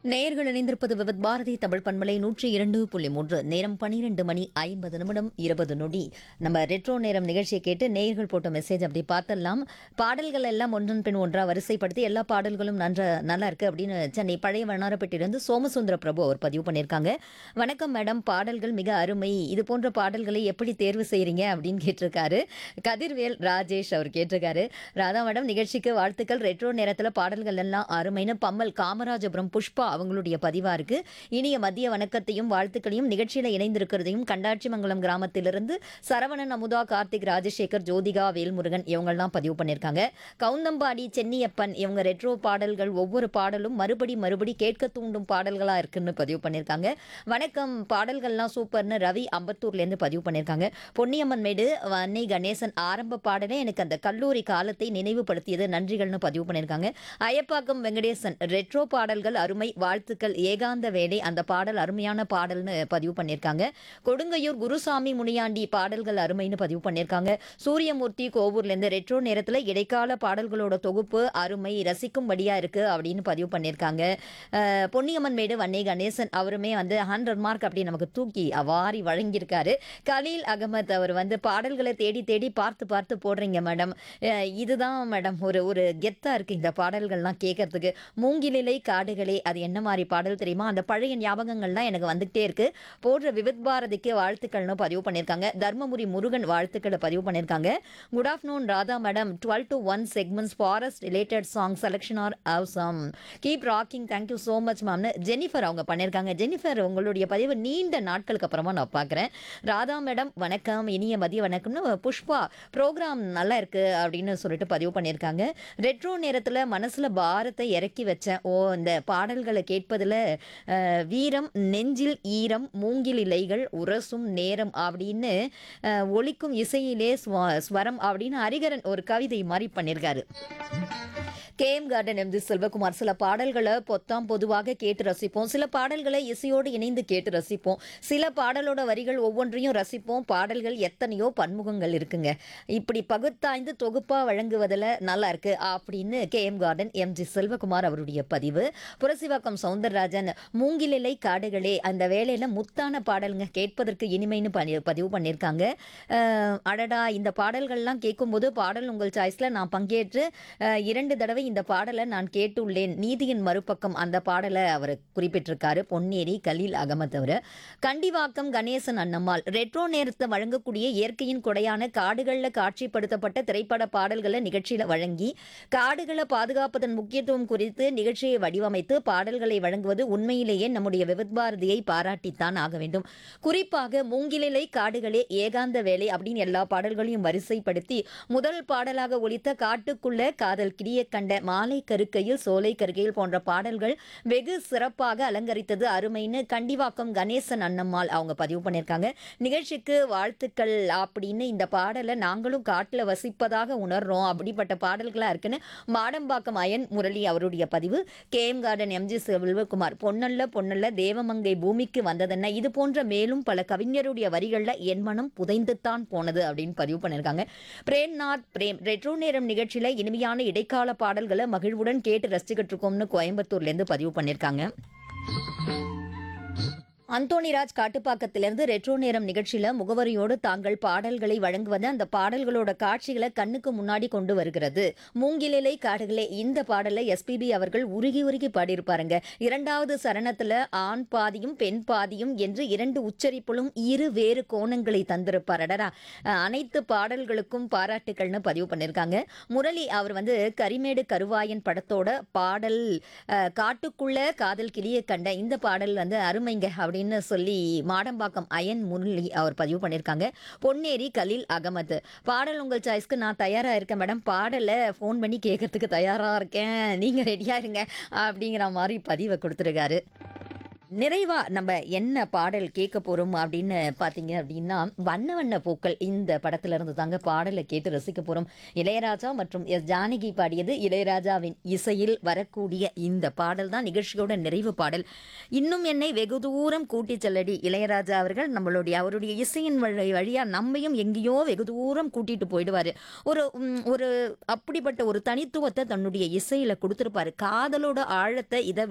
நேயர்கள் இணைந்திருப்பது விவத் பாரதி தமிழ் பண்பலை நூற்றி இரண்டு புள்ளி மூன்று நேரம் பனிரெண்டு மணி ஐம்பது நிமிடம் இருபது நொடி நம்ம ரெட்ரோ நேரம் நிகழ்ச்சியை கேட்டு நேயர்கள் போட்ட மெசேஜ் அப்படி பார்த்தலாம் பாடல்கள் எல்லாம் ஒன்றன் பின் ஒன்றா வரிசைப்படுத்தி எல்லா பாடல்களும் நன்ற நல்லா இருக்கு அப்படின்னு சென்னை பழைய வண்ணாரப்பேட்டையிலிருந்து சோமசுந்தர பிரபு அவர் பதிவு பண்ணியிருக்காங்க வணக்கம் மேடம் பாடல்கள் மிக அருமை இது போன்ற பாடல்களை எப்படி தேர்வு செய்றீங்க அப்படின்னு கேட்டிருக்காரு கதிர்வேல் ராஜேஷ் அவர் கேட்டிருக்காரு ராதா மேடம் நிகழ்ச்சிக்கு வாழ்த்துக்கள் ரெட்ரோ நேரத்தில் பாடல்கள் எல்லாம் அருமைன்னு பம்மல் காமராஜபுரம் புஷ்பா அவங்களுடைய பதிவா இருக்கு இனிய மதிய வணக்கத்தையும் வாழ்த்துக்களையும் நிகழ்ச்சியில இணைந்திருக்கிறதையும் கண்டாட்சிமங்கலம் கிராமத்திலிருந்து சரவணன் அமுதா கார்த்திக் ராஜசேகர் ஜோதிகா வேல்முருகன் இவங்கெல்லாம் பதிவு பண்ணியிருக்காங்க கவுந்தம்பாடி சென்னியப்பன் இவங்க ரெட்ரோ பாடல்கள் ஒவ்வொரு பாடலும் மறுபடி மறுபடி கேட்க தூண்டும் பாடல்களா இருக்குன்னு பதிவு பண்ணியிருக்காங்க வணக்கம் பாடல்கள்லாம் சூப்பர்னு ரவி அம்பத்தூர்லேருந்து பதிவு பண்ணியிருக்காங்க பொன்னியம்மன் மேடு அன்னை கணேசன் ஆரம்ப பாடலே எனக்கு அந்த கல்லூரி காலத்தை நினைவுபடுத்தியது நன்றிகள்னு பதிவு பண்ணியிருக்காங்க அயப்பாக்கம் வெங்கடேசன் ரெட்ரோ பாடல்கள் அருமை வாழ்த்துக்கள் ஏகாந்த வேலை அந்த பாடல் அருமையான பாடல்னு பதிவு பண்ணியிருக்காங்க கொடுங்கையூர் குருசாமி முனியாண்டி பாடல்கள் அருமைன்னு பதிவு பண்ணியிருக்காங்க சூரியமூர்த்தி கோவூர்லேருந்து ரெட்ரோ நேரத்தில் இடைக்கால பாடல்களோட தொகுப்பு அருமை ரசிக்கும்படியா இருக்கு அப்படின்னு பதிவு பண்ணியிருக்காங்க அஹ், பொன்னியம்மன் மேடு வன்னே கணேசன் அவருமே வந்து ஹண்ட்ரட் மார்க் அப்படி நமக்கு தூக்கி அவாரி வழங்கியிருக்காரு கலீல் அகமத் அவர் வந்து பாடல்களை தேடி தேடி பார்த்து பார்த்து போடுறீங்க மேடம் அஹ், இதுதான் மேடம் ஒரு ஒரு கெத்தா இருக்கு இந்த பாடல்கள்லாம் கேட்கறதுக்கு மூங்கிலிலை காடுகளே அது என்ன மாதிரி பாடல் தெரியுமா அந்த பழைய ஞாபகங்கள்லாம் எனக்கு வந்துகிட்டே இருக்கு போடுற விவித் பாரதிக்கு வாழ்த்துக்கள்னு பதிவு பண்ணியிருக்காங்க தர்மபுரி முருகன் வாழ்த்துக்களை பதிவு பண்ணியிருக்காங்க good afternoon Radha madam twelve to one segments forest related song selection are awesome keep rocking thank you so much மேம்னு ஜெனிஃபர் அவங்க பண்ணியிருக்காங்க ஜெனிஃபர் உங்களுடைய பதிவு நீண்ட நாட்களுக்கு அப்புறமா நான் பார்க்குறேன் ராதா மேடம் வணக்கம் இனிய மதிய வணக்கம்னு புஷ்பா ப்ரோக்ராம் நல்லா இருக்கு அப்படின்னு சொல்லிட்டு பதிவு பண்ணியிருக்காங்க ரெட்ரோ நேரத்தில் மனசில் பாரத்தை இறக்கி வச்சேன் ஓ இந்த பாடல்களை கேட்பதில் அஹ், வீரம் நெஞ்சில் ஈரம் மூங்கில் இலைகள் உரசும் நேரம் அப்படின்னு அஹ், ஒலிக்கும் இசையிலே ஸ்வ- ஸ்வரம் அப்படின்னு ஹரிகரன் ஒரு கவிதை மாதிரி பண்ணியிருக்காரு கேஎம் கார்டன் எம்ஜி செல்வகுமார் சில பாடல்களை பொத்தாம் பொதுவாக கேட்டு ரசிப்போம் சில பாடல்களை இசையோடு இணைந்து கேட்டு ரசிப்போம் சில பாடலோட வரிகள் ஒவ்வொன்றையும் ரசிப்போம் பாடல்கள் எத்தனையோ பன்முகங்கள் இருக்குங்க இப்படி பகுத்தாய்ந்து தொகுப்பா வழங்குவதில் நல்லா இருக்கு அப்படின்னு கேஎம் கார்டன் எம்ஜி செல்வகுமார் அவருடைய பதிவு புரசிவாக்கம் சவுந்தரராஜன் மூங்கிலிலை காடுகளே அந்த வேலையில முத்தான பாடலுங்க கேட்பதற்கு இனிமைன்னு பண்ணி பதிவு பண்ணியிருக்காங்க அஹ், அடடா இந்த பாடல்கள்லாம் கேட்கும்போது பாடல் உங்கள் சாய்ஸ்ல நான் பங்கேற்று அஹ், இரண்டு தடவை இந்த பாடலை நான் கேட்டுள்ளேன் நீதியின் மறுபக்கம் அந்த பாடலை அவர் குறிப்பிட்டிருக்காரு பொன்னேரி கலீல் அகமத் அவர் கண்டிவாக்கம் கணேசன் அண்ணம்மாள் ரெட்ரோ நேரத்தை வழங்கக்கூடிய இயற்கையின் கொடையான காடுகளில் காட்சிப்படுத்தப்பட்ட திரைப்பட பாடல்களை நிகழ்ச்சியில் வழங்கி காடுகளை பாதுகாப்பதன் முக்கியத்துவம் குறித்து நிகழ்ச்சியை வடிவமைத்து பாடல்களை வழங்குவது உண்மையிலேயே நம்முடைய விவித் பாரதியை பாராட்டித்தான் ஆக வேண்டும் குறிப்பாக மூங்கிலிலை காடுகளே ஏகாந்த வேலை அப்படின்னு எல்லா பாடல்களையும் வரிசைப்படுத்தி முதல் பாடலாக ஒலித்த காட்டுக்குள்ள காதல் கிரிய கண்ட மாலை கருக்கையில் சோலை கருக்கையில் போன்ற பாடல்கள் வெகு சிறப்பாக அலங்கரித்தது அருமைன்னு கண்டிவாக்கம் கணேசன் அண்ணம்மாள் அவங்க பதிவு பண்ணியிருக்காங்க நிகழ்ச்சிக்கு வாழ்த்துக்கள் அப்படின்னு இந்த பாடலை நாங்களும் காட்டில் வசிப்பதாக உணர்றோம் அப்படிப்பட்ட பாடல்களா இருக்குன்னு மாடம்பாக்கம் அயன் முரளி அவருடைய பதிவு K M garden MG Selvakumar பொன்னல்ல பொன்னல்ல தேவமங்கை பூமிக்கு வந்ததென்ன இது போன்ற மேலும் பல கவிஞருடைய வரிகள்ல என் மனம் புதைந்துத்தான் போனது அப்படின்னு பதிவு பண்ணியிருக்காங்க பிரேம்நாத் பிரேம் ரெட்ரோ நேரம் நிகழ்ச்சியில இனிமையான இடைக்கால பாடல்களை மகிழ்வுடன் கேட்டு ரசிச்சுக்கிட்டு இருக்கோம்னு கோயம்புத்தூர்ல இருந்து பதிவு பண்ணியிருக்காங்க அந்தோணிராஜ் காட்டுப்பாக்கத்திலிருந்து ரெட்ரோ நேரம் நிகழ்ச்சியில முகவரியோடு தாங்கள் பாடல்களை வழங்குவது அந்த பாடல்களோட காட்சிகளை கண்ணுக்கு முன்னாடி கொண்டு வருகிறது மூங்கிலிலை காடுகளே இந்த பாடலை எஸ்பிபி அவர்கள் உருகி உருகி பாடியிருப்பாருங்க இரண்டாவது சரணத்துல ஆண் பாதியும் பெண் பாதியும் என்று இரண்டு உச்சரிப்புகளும் இரு வேறு கோணங்களை தந்திருப்பார் அடடா அஹ், அனைத்து பாடல்களுக்கும் பாராட்டுக்கள்னு பதிவு பண்ணியிருக்காங்க முரளி அவர் வந்து கரிமேடு கருவாயன் படத்தோட பாடல் அஹ், காட்டுக்குள்ள காதல் கிளிய கண்ட இந்த பாடல் வந்து அருமைங்க அப்படின்னு சொல்லி மாடம்பாக்கம் அயன் முரளி அவர் பதிவு பண்ணியிருக்காங்க பொன்னேரி கலீல் அகமது பாடல் உங்கள் சாய்ஸ்க்கு நான் தயாராக இருக்கேன் மேடம் பாடலை ஃபோன் பண்ணி கேட்கறதுக்கு தயாராக இருக்கேன் நீங்கள் ரெடியாக இருங்க அப்படிங்கிற மாதிரி பதிவை கொடுத்துருக்காரு நிறைவா நம்ம என்ன பாடல் கேட்க போறோம் அப்படின்னு பார்த்தீங்க அப்படின்னா வண்ண வண்ண பூக்கள் இந்த படத்துல இருந்து தாங்க பாடலை கேட்டு ரசிக்க போறோம் இளையராஜா மற்றும் எஸ் ஜானகி பாடியது இளையராஜாவின் இசையில் வரக்கூடிய இந்த பாடல் தான் நிகழ்ச்சியோட நிறைவு பாடல் இன்னும் என்னை வெகு தூரம் கூட்டி செல்லடி இளையராஜா அவர்கள் நம்மளுடைய அவருடைய இசையின் வழி வழியா நம்மையும் எங்கேயோ வெகு தூரம் கூட்டிட்டு போயிடுவாரு ஒரு ம், ஒரு அப்படிப்பட்ட ஒரு தனித்துவத்தை தன்னுடைய இசையில கொடுத்திருப்பாரு காதலோட ஆழத்தை இதை